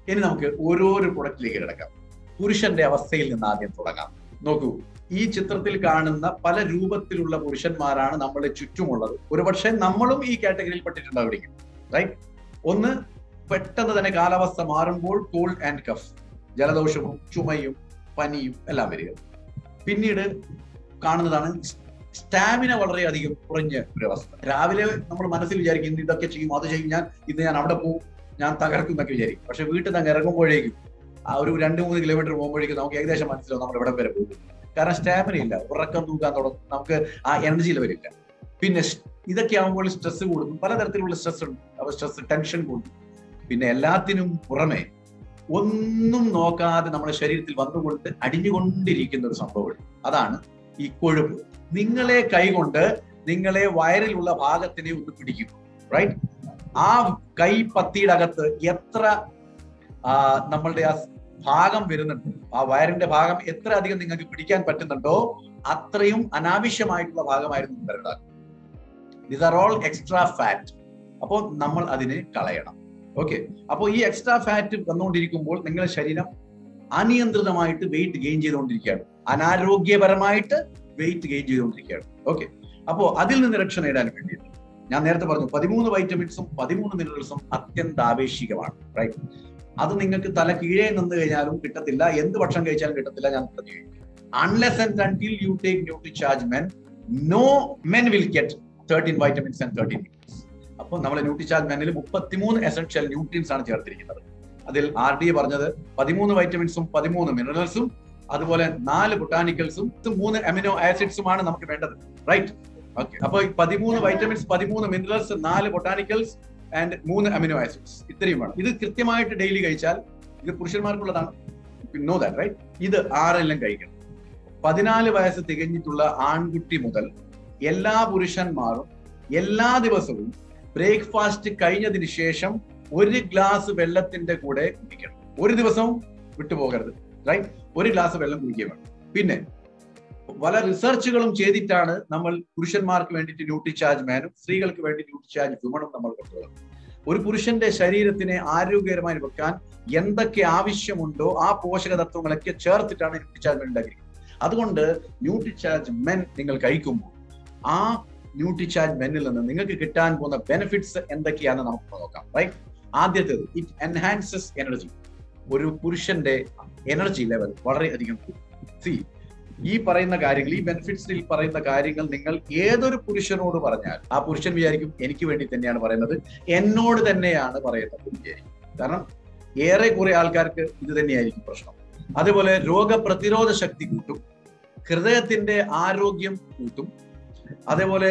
ഇനി നമുക്ക് ഓരോരോ പ്രൊഡക്റ്റിലേക്ക് കിടക്കാം പുരുഷന്റെ അവസ്ഥയിൽ നിന്ന് ആദ്യം തുടങ്ങാം നോക്കൂ ഈ ചിത്രത്തിൽ കാണുന്ന പല രൂപത്തിലുള്ള പുരുഷന്മാരാണ് നമ്മുടെ ചുറ്റുമുള്ളത് ഒരുപക്ഷെ നമ്മളും ഈ കാറ്റഗറിയിൽ പെട്ടിട്ടുണ്ടാവിരിക്കും റൈറ്റ് ഒന്ന് പെട്ടെന്ന് തന്നെ കാലാവസ്ഥ മാറുമ്പോൾ കോൾഡ് ആൻഡ് കഫ് ജലദോഷവും ചുമയും പനിയും എല്ലാം വരിക പിന്നീട് കാണുന്നതാണ് സ്റ്റാമിന വളരെയധികം കുറഞ്ഞ ഒരു അവസ്ഥ രാവിലെ നമ്മൾ മനസ്സിൽ വിചാരിക്കും ഇന്ന് ഇതൊക്കെ ചെയ്യും അത് ചെയ്യും ഞാൻ ഇന്ന് ഞാൻ അവിടെ പോകും ഞാൻ തകർക്കും എന്നൊക്കെ വിചാരിക്കും പക്ഷെ വീട്ടിൽ നിന്ന് ഇറങ്ങുമ്പോഴേക്കും ആ ഒരു രണ്ട് മൂന്ന് കിലോമീറ്റർ പോകുമ്പോഴേക്കും നമുക്ക് ഏകദേശം മനസ്സിലാവും നമ്മൾ എവിടെ വരെ പോകും കാരണം സ്റ്റാമിന ഇല്ല ഉറക്കം തൂക്കാൻ തുടങ്ങും നമുക്ക് ആ എനർജി ലെവലില്ല പിന്നെ സ്- ഇതൊക്കെ ആകുമ്പോൾ സ്ട്രെസ് കൂടും പലതരത്തിലുള്ള സ്ട്രെസ് ഉണ്ട് അപ്പൊ സ്ട്രെസ് ടെൻഷൻ കൂടും പിന്നെ എല്ലാത്തിനും പുറമെ ഒന്നും നോക്കാതെ നമ്മുടെ ശരീരത്തിൽ വന്നുകൊണ്ട് അടിഞ്ഞുകൊണ്ടിരിക്കുന്ന ഒരു സംഭവം അതാണ് ഈ കൊഴുപ്പ് നിങ്ങളെ കൈകൊണ്ട് നിങ്ങളെ വയറിലുള്ള ഭാഗത്തിനെ ഒന്ന് പിടിക്കും റൈറ്റ് ആ കൈ പത്തിയുടെ അകത്ത് എത്ര ആ, നമ്മളുടെ ആ ഭാഗം വരുന്നുണ്ട് ആ വയറിന്റെ ഭാഗം എത്ര അധികം നിങ്ങൾക്ക് പിടിക്കാൻ പറ്റുന്നുണ്ടോ അത്രയും അനാവശ്യമായിട്ടുള്ള ഭാഗമായിരുന്നു വരേണ്ടത് these are all extra fat അപ്പോൾ നമ്മൾ അതിനെ കളയണം ഓക്കെ അപ്പോൾ ഈ എക്സ്ട്രാ ഫാറ്റ് വന്നുകൊണ്ടിരിക്കുമ്പോൾ നിങ്ങളുടെ ശരീരം അനിയന്ത്രിതമായിട്ട് വെയിറ്റ് ഗെയിൻ ചെയ്തുകൊണ്ടിരിക്കുകയാണ് അനാരോഗ്യപരമായിട്ട് വെയിറ്റ് ഗെയിൻ ചെയ്തുകൊണ്ടിരിക്കുകയാണ് ഓക്കെ അപ്പോൾ അതിൽ നിന്ന് രക്ഷ നേടാൻ വേണ്ടിയിട്ട് ഞാൻ നേരത്തെ പറഞ്ഞു പതിമൂന്ന് വൈറ്റമിൻസും പതിമൂന്ന് മിനറൽസും അത്യന്താപേക്ഷികമാണ് റൈറ്റ് അത് നിങ്ങൾക്ക് തല കീഴേ നിന്ന് കഴിഞ്ഞാലും കിട്ടത്തില്ല എന്ത് ഭക്ഷണം കഴിച്ചാലും കിട്ടത്തില്ല ഞാൻ പറഞ്ഞു unless and until you take Nutricharge men no men will get thirteen vitamins and thirteen minerals അപ്പോൾ നമ്മൾ ന്യൂട്രി ചാർജ് മെന്നിൽ മുപ്പത്തിമൂന്ന് എസൻഷ്യൽ ന്യൂട്രിയൻസ് ആണ് ചേർത്തിരിക്കുന്നത് അതിൽ ആർ ഡി എ പറഞ്ഞത് പതിമൂന്ന് വൈറ്റമിൻസും പതിമൂന്ന് മിനറൽസും അതുപോലെ നാല് ബൊട്ടാനിക്കൽസും മൂന്ന് അമിനോ ആസിഡ്സുമാണ് നമുക്ക് വേണ്ടത് റൈറ്റ് ഓക്കെ അപ്പൊ ഈ പതിമൂന്ന് വൈറ്റമിൻസ് പതിമൂന്ന് മിനറൽസ് നാല് ബൊട്ടാനിക്കൽസ് ആൻഡ് മൂന്ന് അമിനോ ആസിഡ്സ് ഇത്രയും വേണം ഇത് കൃത്യമായിട്ട് ഡെയിലി കഴിച്ചാൽ ഇത് പുരുഷന്മാർക്കുള്ളതാണ് നോ ദാറ്റ് റൈറ്റ് ഇത് ആരെല്ലാം കഴിക്കണം പതിനാല് വയസ്സ് തികഞ്ഞിട്ടുള്ള ആൺകുട്ടി മുതൽ എല്ലാ പുരുഷന്മാരും എല്ലാ ദിവസവും ബ്രേക്ക്ഫാസ്റ്റ് കഴിഞ്ഞതിന് ശേഷം ഒരു ഗ്ലാസ് വെള്ളത്തിന്റെ കൂടെ കുടിക്കണം ഒരു ദിവസവും വിട്ടുപോകരുത് റൈറ്റ് ഒരു ഗ്ലാസ് വെള്ളം കുടിക്കുക വേണം പിന്നെ പല റിസർച്ചുകളും ചെയ്തിട്ടാണ് നമ്മൾ പുരുഷന്മാർക്ക് വേണ്ടിയിട്ട് ന്യൂട്രി ചാർജ് മാനും സ്ത്രീകൾക്ക് വേണ്ടി ന്യൂട്രി ചാർജ് വിമണും നമ്മൾ കൊണ്ടുവരുന്നത് ഒരു പുരുഷന്റെ ശരീരത്തിനെ ആരോഗ്യകരമായി വെക്കാൻ എന്തൊക്കെ ആവശ്യമുണ്ടോ ആ പോഷക തത്വങ്ങളൊക്കെ ചേർത്തിട്ടാണ് ന്യൂട്രി ചാർജ് മെൻ ഉണ്ടാക്കിയിരിക്കുന്നത് അതുകൊണ്ട് ന്യൂട്രി ചാർജ് മെൻ നിങ്ങൾ കഴിക്കുമ്പോൾ ആ ന്യൂട്രി ചാർജ് മെന്നിൽ നിന്ന് നിങ്ങൾക്ക് കിട്ടാൻ പോകുന്ന ബെനിഫിറ്റ്സ് എന്തൊക്കെയാണെന്ന് നമുക്ക് നോക്കാം റൈറ്റ് ആദ്യത്തേത് ഇറ്റ് എൻഹാൻസസ് എനർജി ഒരു പുരുഷന്റെ എനർജി ലെവൽ വളരെയധികം സി ഈ പറയുന്ന കാര്യങ്ങൾ ഈ ബെനിഫിറ്റ്സിൽ പറയുന്ന കാര്യങ്ങൾ നിങ്ങൾ ഏതൊരു പുരുഷനോട് പറഞ്ഞാൽ ആ പുരുഷൻ വിചാരിക്കും എനിക്ക് വേണ്ടി തന്നെയാണ് പറയുന്നത് എന്നോട് തന്നെയാണ് പറയുന്നത് എന്ന് വിചാരിക്കും കാരണം ഏറെ കുറെ ആൾക്കാർക്ക് ഇത് തന്നെയായിരിക്കും പ്രശ്നം അതേപോലെ രോഗപ്രതിരോധ ശക്തി കൂട്ടും ഹൃദയത്തിന്റെ ആരോഗ്യം കൂട്ടും അതേപോലെ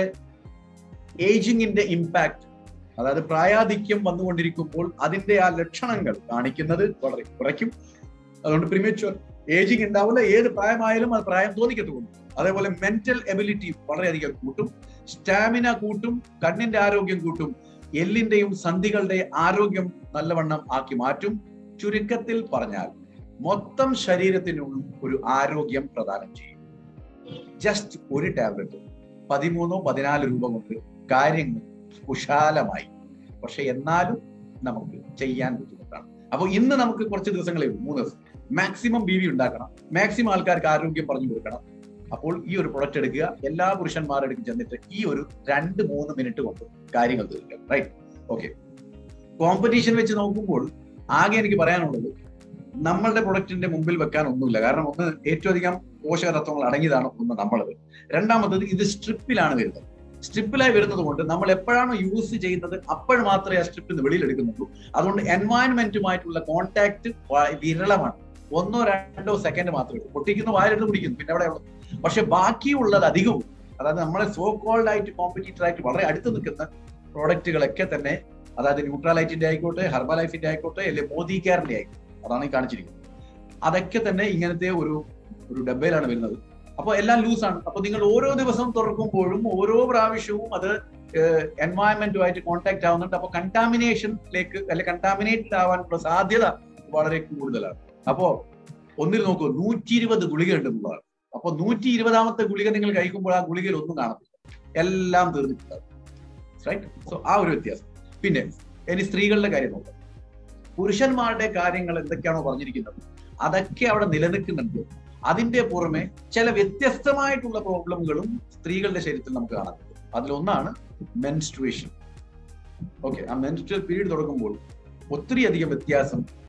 ഏജിങ്ങിന്റെ ഇമ്പാക്ട് അതായത് പ്രായാധിക്യം വന്നുകൊണ്ടിരിക്കുമ്പോൾ അതിന്റെ ആ ലക്ഷണങ്ങൾ കാണിക്കുന്നത് വളരെ കുറയ്ക്കും അതുകൊണ്ട് പ്രിമച്വർ ഏജിങ് ഉണ്ടാവില്ല ഏത് പ്രായമായാലും അത് പ്രായം തോന്നിക്കത്തുള്ളൂ അതേപോലെ മെന്റൽ എബിലിറ്റി വളരെയധികം കൂട്ടും സ്റ്റാമിന കൂട്ടും കണ്ണിന്റെ ആരോഗ്യം കൂട്ടും എല്ലിന്റെയും സന്ധികളുടെ ആരോഗ്യം നല്ലവണ്ണം ആക്കി മാറ്റും ചുരുക്കത്തിൽ പറഞ്ഞാൽ മൊത്തം ശരീരത്തിനും ഒരു ആരോഗ്യം പ്രദാനം ചെയ്യും ജസ്റ്റ് ഒരു ടാബ്ലറ്റ് പതിമൂന്നോ പതിനാല് രൂപ കൊണ്ട് കാര്യങ്ങൾ കുശാലമായി പക്ഷെ എന്നാലും നമുക്ക് ചെയ്യാൻ ബുദ്ധിമുട്ടാണ് അപ്പോൾ ഇന്ന് നമുക്ക് കുറച്ച് ദിവസങ്ങളേ ഉള്ളൂ മൂന്ന് ദിവസം മാക്സിമം ബി വി ഉണ്ടാക്കണം മാക്സിമം ആൾക്കാർക്ക് ആരോഗ്യം പറഞ്ഞു കൊടുക്കണം അപ്പോൾ ഈ ഒരു പ്രൊഡക്റ്റ് എടുക്കുക എല്ലാ പുരുഷന്മാരുടെ അടുത്ത് ചെന്നിട്ട് ഈ ഒരു രണ്ട് മൂന്ന് മിനിറ്റ് കൊണ്ട് കാര്യങ്ങൾ തീർക്കുക റൈറ്റ് ഓക്കെ കോമ്പറ്റീഷൻ വെച്ച് നോക്കുമ്പോൾ ആകെ എനിക്ക് പറയാനുള്ളത് നമ്മളുടെ പ്രൊഡക്റ്റിന്റെ മുമ്പിൽ വെക്കാൻ ഒന്നുമില്ല കാരണം ഒന്ന് ഏറ്റവും അധികം പോഷക തത്വങ്ങൾ അടങ്ങിയതാണ് ഒന്ന് നമ്മളത് രണ്ടാമത്തത് ഇത് സ്ട്രിപ്പിലാണ് വരുന്നത് സ്ട്രിപ്പിലായി വരുന്നത് കൊണ്ട് നമ്മൾ എപ്പോഴാണോ യൂസ് ചെയ്യുന്നത് അപ്പോൾ മാത്രമേ ആ സ്ട്രിപ്പിൽ നിന്ന് വെളിയിൽ എടുക്കുന്നുള്ളൂ അതുകൊണ്ട് എൻവയൺമെന്റുമായിട്ടുള്ള കോൺടാക്ട് വിരളമാണ് ഒന്നോ രണ്ടോ സെക്കൻഡ് മാത്രമേ ഉള്ളൂ പൊട്ടിക്കുന്ന വായിലെടുത്ത് പിടിക്കുന്നു പിന്നെ അവിടെ ഉള്ളത് പക്ഷെ ബാക്കിയുള്ളത് അധികവും അതായത് നമ്മളെ സോ കോൾഡ് ആയിട്ട് കോമ്പറ്റീറ്റർ ആയിട്ട് വളരെ അടുത്ത് നിൽക്കുന്ന പ്രോഡക്റ്റുകളൊക്കെ തന്നെ അതായത് ന്യൂട്രാലൈറ്റിന്റെ ആയിക്കോട്ടെ ഹെർബൽ ലൈഫിന്റെ ആയിക്കോട്ടെ അല്ലെങ്കിൽ മോദി കെയറിന്റെ ആയിക്കോട്ടെ അതാണ് ഈ കാണിച്ചിരിക്കുന്നത് അതൊക്കെ തന്നെ ഇങ്ങനത്തെ ഒരു ഒരു ഡബയിലാണ് വരുന്നത് അപ്പൊ എല്ലാം ലൂസാണ് അപ്പൊ നിങ്ങൾ ഓരോ ദിവസവും തുറക്കുമ്പോഴും ഓരോ പ്രാവശ്യവും അത് എൻവയൺമെന്റുമായിട്ട് കോൺടാക്ട് ആവുന്നുണ്ട് അപ്പൊ കണ്ടാമിനേഷനിലേക്ക് അല്ലെ കണ്ടാമിനേറ്റഡ് ആവാനുള്ള സാധ്യത വളരെ കൂടുതലാണ് അപ്പോ ഒന്നിൽ നോക്കൂ നൂറ്റി ഇരുപത് ഗുളിക ഉണ്ടെന്നുള്ളതാണ് അപ്പൊ നൂറ്റി ഇരുപതാമത്തെ ഗുളിക നിങ്ങൾ കഴിക്കുമ്പോൾ ആ ഗുളികയിൽ ഒന്നും കാണത്തില്ല എല്ലാം തീർന്നിട്ടുണ്ടാവും റൈറ്റ് സോ ആ ഒരു വ്യത്യാസം പിന്നെ ഇനി സ്ത്രീകളുടെ കാര്യം നോക്കാം പുരുഷന്മാരുടെ കാര്യങ്ങൾ എന്തൊക്കെയാണോ പറഞ്ഞിരിക്കുന്നത് അതൊക്കെ അവിടെ നിലനിൽക്കുന്നുണ്ട് അതിന്റെ പുറമെ ചില വ്യത്യസ്തമായിട്ടുള്ള പ്രോബ്ലമുകളും സ്ത്രീകളുടെ ശരീരത്തിൽ നമുക്ക് കാണാൻ പറ്റും അതിലൊന്നാണ് മെൻസ്ട്രുവേഷൻ ഓക്കെ ആ മെൻസ്ട്രൽ പീരീഡ് തുടങ്ങുമ്പോൾ ഒത്തിരി അധികം വ്യത്യാസം